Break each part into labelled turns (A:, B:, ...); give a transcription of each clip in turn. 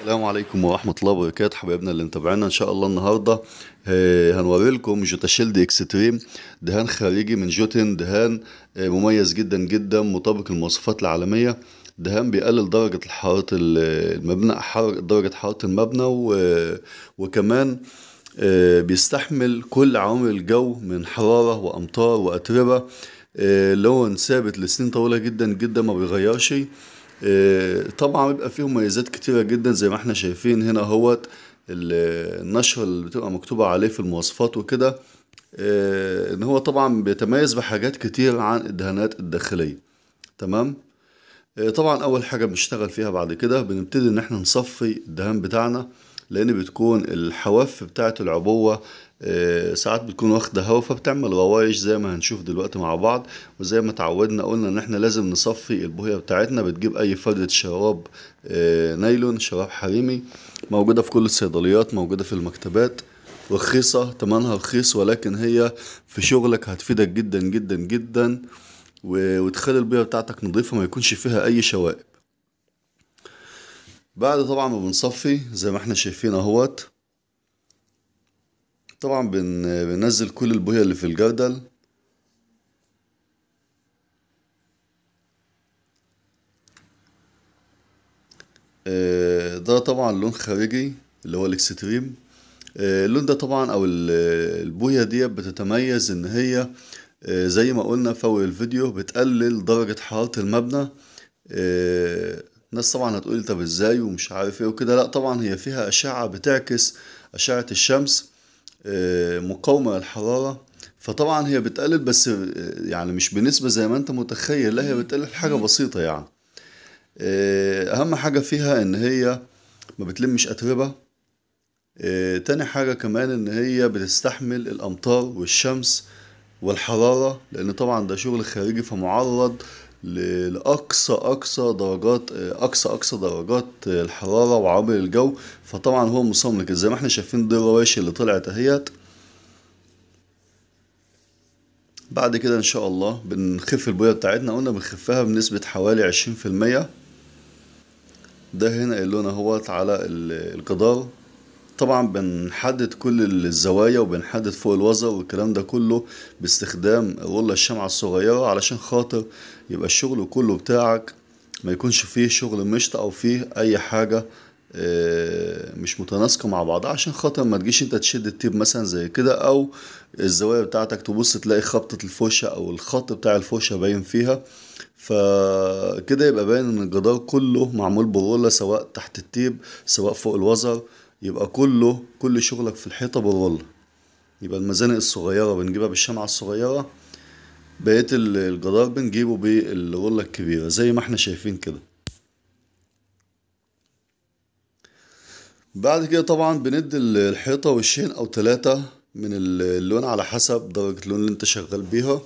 A: السلام عليكم ورحمة الله وبركاته حبايبنا اللي متابعينا ان شاء الله النهاردة آه، هنوري لكم جوتاشيلد اكستريم دهان خارجي من جوتن دهان آه، مميز جدا جدا مطابق المواصفات العالمية دهان بيقلل درجة حرارة ال- المبنى حر- درجة حرارة المبنى و- وكمان آه، بيستحمل كل عوامل الجو من حرارة وأمطار وأتربة آه، لون ثابت لسنين طويلة جدا جدا ما بيغيرش آه، طبعا بيبقى فيه مميزات كتيرة جدا زي ما احنا شايفين هنا اهوت ال- النشرة اللي بتبقى مكتوبة عليه في المواصفات وكده آه، ان هو طبعا بيتميز بحاجات كتير عن الدهانات الداخلية تمام آه، طبعا اول حاجة بنشتغل فيها بعد كده بنبتدي ان احنا نصفي الدهان بتاعنا لان بتكون الحواف بتاعة العبوة آه، ساعات بتكون واخدة هوا فبتعمل روايش زي ما هنشوف دلوقتي مع بعض وزي ما اتعودنا قلنا ان احنا لازم نصفي البوية بتاعتنا بتجيب اي فردة شراب آه، نايلون شراب حريمي موجودة في كل الصيدليات موجودة في المكتبات رخيصة تمنها رخيص ولكن هي في شغلك هتفيدك جدا جدا جدا و- وتخلي البيئة بتاعتك نظيفة ما يكونش فيها أي شوائب بعد طبعا ما بنصفي زي ما احنا شايفين اهوت طبعا بن بننزل كل البوية اللي في الجردل آه، ده طبعا لون خارجي اللي هو الاكستريم آه، اللون ده طبعا او ال- البوية دي بتتميز ان هي آه، زي ما قلنا في اول الفيديو بتقلل درجة حرارة المبنى آه، ناس طبعا هتقولي طب ازاي ومش عارف ايه وكده لا طبعا هي فيها اشعة بتعكس اشعة الشمس آه، مقاومة للحرارة فطبعا هي بتقلل بس آه، يعني مش بنسبة زي ما انت متخيل لا هي بتقلل حاجة بسيطة يعني آه، اهم حاجة فيها ان هي ما بتلمش اتربة آه، تاني حاجة كمان ان هي بتستحمل الامطار والشمس والحرارة لان طبعا ده شغل خارجي فمعرض ل- لأقصى أقصى درجات آه، أقصى أقصى درجات آه، الحرارة وعوامل الجو فطبعا هو مصمم لكده زي ما احنا شايفين دي الرواشي اللي طلعت اهيت بعد كده ان شاء الله بنخف البوية بتاعتنا قلنا بنخفها بنسبة حوالي عشرين في المية ده هنا اللون اهوت على ال- الجدار طبعا بنحدد كل الزوايا وبنحدد فوق الوزر والكلام ده كله باستخدام رولة الشمعة الصغيرة علشان خاطر يبقى الشغل كله بتاعك ما يكونش فيه شغل مشط او فيه اي حاجة آه، مش متناسقة مع بعضها عشان خاطر ما تجيش انت تشد التيب مثلا زي كده او الزوايا بتاعتك تبص تلاقي خبطة الفرشة او الخط بتاع الفرشة باين فيها فكده يبقى باين ان الجدار كله معمول برولة سواء تحت التيب سواء فوق الوزر يبقى كله كل شغلك في الحيطة بالرولة يبقى المزانق الصغيرة بنجيبها بالشمعة الصغيرة بقية ال- الجدار بنجيبه بالرولة الكبيرة زي ما احنا شايفين كده بعد كده طبعا بندي ال- الحيطة وشين أو تلاتة من ال- اللون على حسب درجة اللون اللي انت شغال بيها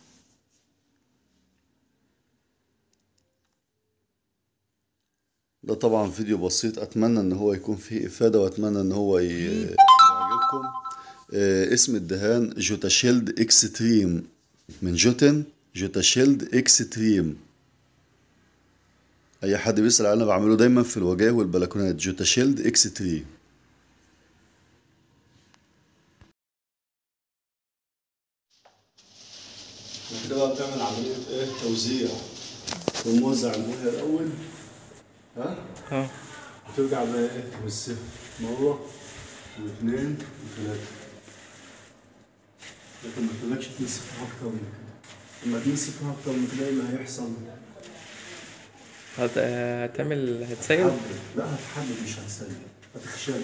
A: ده طبعا فيديو بسيط أتمنى إن هو يكون فيه إفادة وأتمنى إن هو ي- يعجبكم آه، اسم الدهان جوتاشيلد اكستريم من جوتن جوتاشيلد اكستريم اي حد بيسأل عنه بعمله دايما في الوجاه والبلكونات جوتاشيلد اكستريم كده بقى بتعمل عملية ايه توزيع بنوزع المية الأول ها
B: اه
A: وترجع بقى ايه تمسها مرة واثنين وثلاثة لكن ما تقولكش تنسفها أكتر من كده لما تنسفها أكتر من كده إيه اللي هيحصل؟
B: هت... هتعمل هتسيل
A: هتحدد لا هتحدد مش هتسيب هتتشال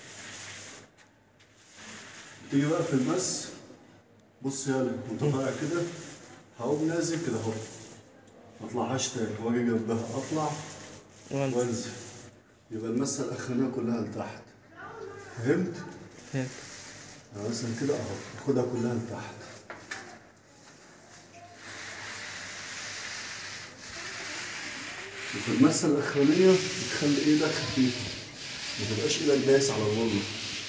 A: تيجي بقى في المس بص يالا وانت طالع كده هقوم نازل كده اهو ما اطلعهاش تاني واجي جنبها اطلع
B: وانت
A: وانزل يبقى المسه الاخرانيه كلها لتحت فهمت؟
B: فهمت.
A: يعني مثلا كده اهو خدها كلها لتحت وفي المسه الاخرانيه بتخلي ايدك خفيفه ما تبقاش ايدك دايس على الرولة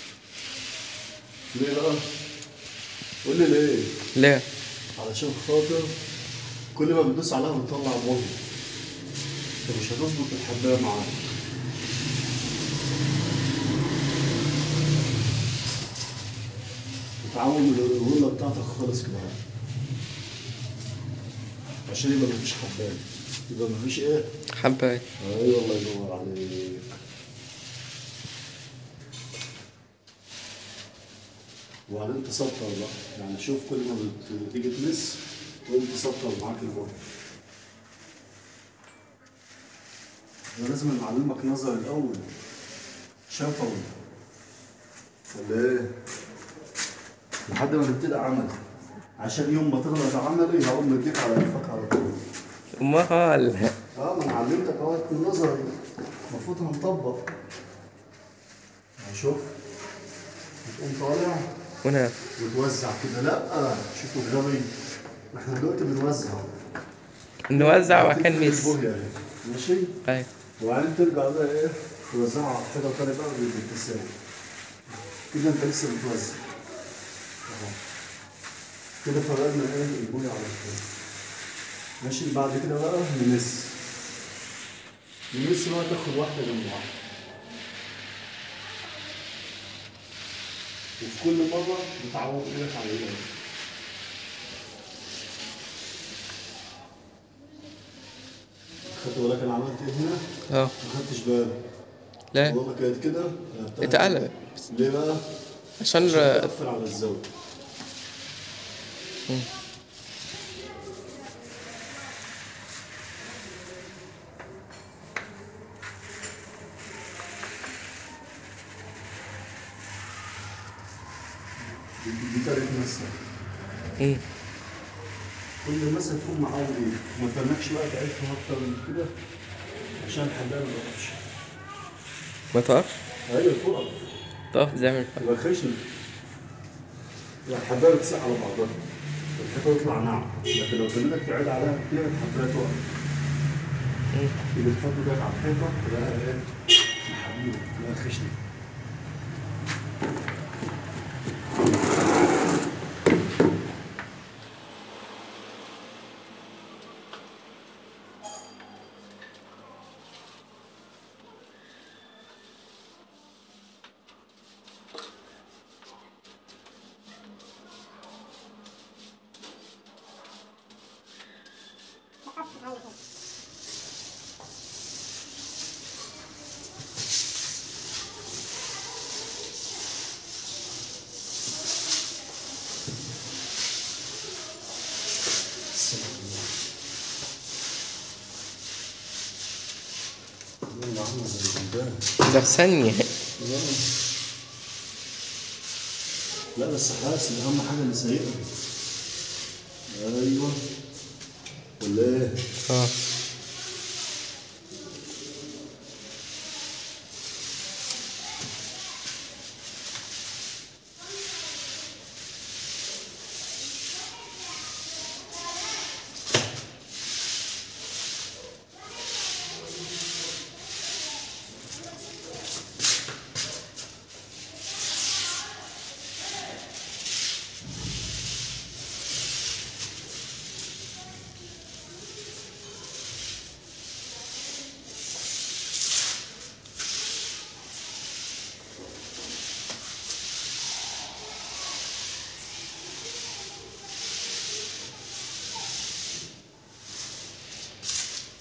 A: ليه بقى؟ قول لي ليه؟
B: ليه
A: علشان خاطر كل ما بتدوس عليها بتطلع ميه فمش هتظبط الحبايه معاك تعوم الرولة بتاعتك خالص كده عشان يبقى مفيش حباية يبقى مفيش ايه
B: حباية
A: ايوه الله ينور عليك وبعدين تسطر بقى يعني شوف كل ما بت- تيجي تمس تقوم تسطر معاك البر ده لازم نعلمك نظر الاول شفوي ولا ايه لحد ما نبتدي عمل عشان يوم ما تغلط عملي هقوم مديك على قفاك على طول
B: امال
A: اه ما انا علمتك اهو النظري المفروض هنطبق شوف بتقوم طالع
B: هنا
A: وتوزع كده لا شوفوا الغبي احنا دلوقتي بنوزع
B: نوزع وكان
A: هتقفل
B: ميس
A: البوية اهي، ماشي
B: ايوه
A: وبعدين ترجع بقى ايه توزعها على حاجه تانية بقى بالتساوي كده انت لسه بتوزع اهو كده فرقنا ايه البوية على الحاجة ماشي بعد كده بقى نمس نمس بقى تاخد واحدة جنب واحدة وفي كل مرة بتعوض ايدك على ايدك خدت بالك انا عملت ايه هنا؟
B: اه
A: ما خدتش بالي
B: لا
A: والله كانت كده قلبتها
B: اتقلبت
A: ليه بقى؟
B: عشان
A: عشان
B: ر-
A: تقفل على الزاوية دي دي تالت مسة
B: مم.
A: كل مسة تكون معاهم ايه؟ ما تنكش بقى تعيشها أكتر من كده عشان الحباية ما تقفش
B: ما تقفش
A: أيوة تقف
B: تقف زي ما الفل
A: تبقى خشن يعني الحبايه بتسيح على بعضها الحيطه تطلع ناعم لكن لو تنينك تعيد عليها كتير الحبايه تقع اللي تحط ده على الحيطه تلاقيها ايه يا حبيبي تلاقيها خشنه يلا عامله زي البلدان
B: ده في ثانية
A: لا بس حاسس ان اهم حاجه اللي سايقها ايوه ولا ايه؟
B: اه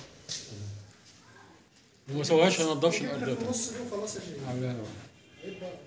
C: وما سواهاش ما نضفش الارض
D: نص دي وخلاص يا شيخ
C: عاملها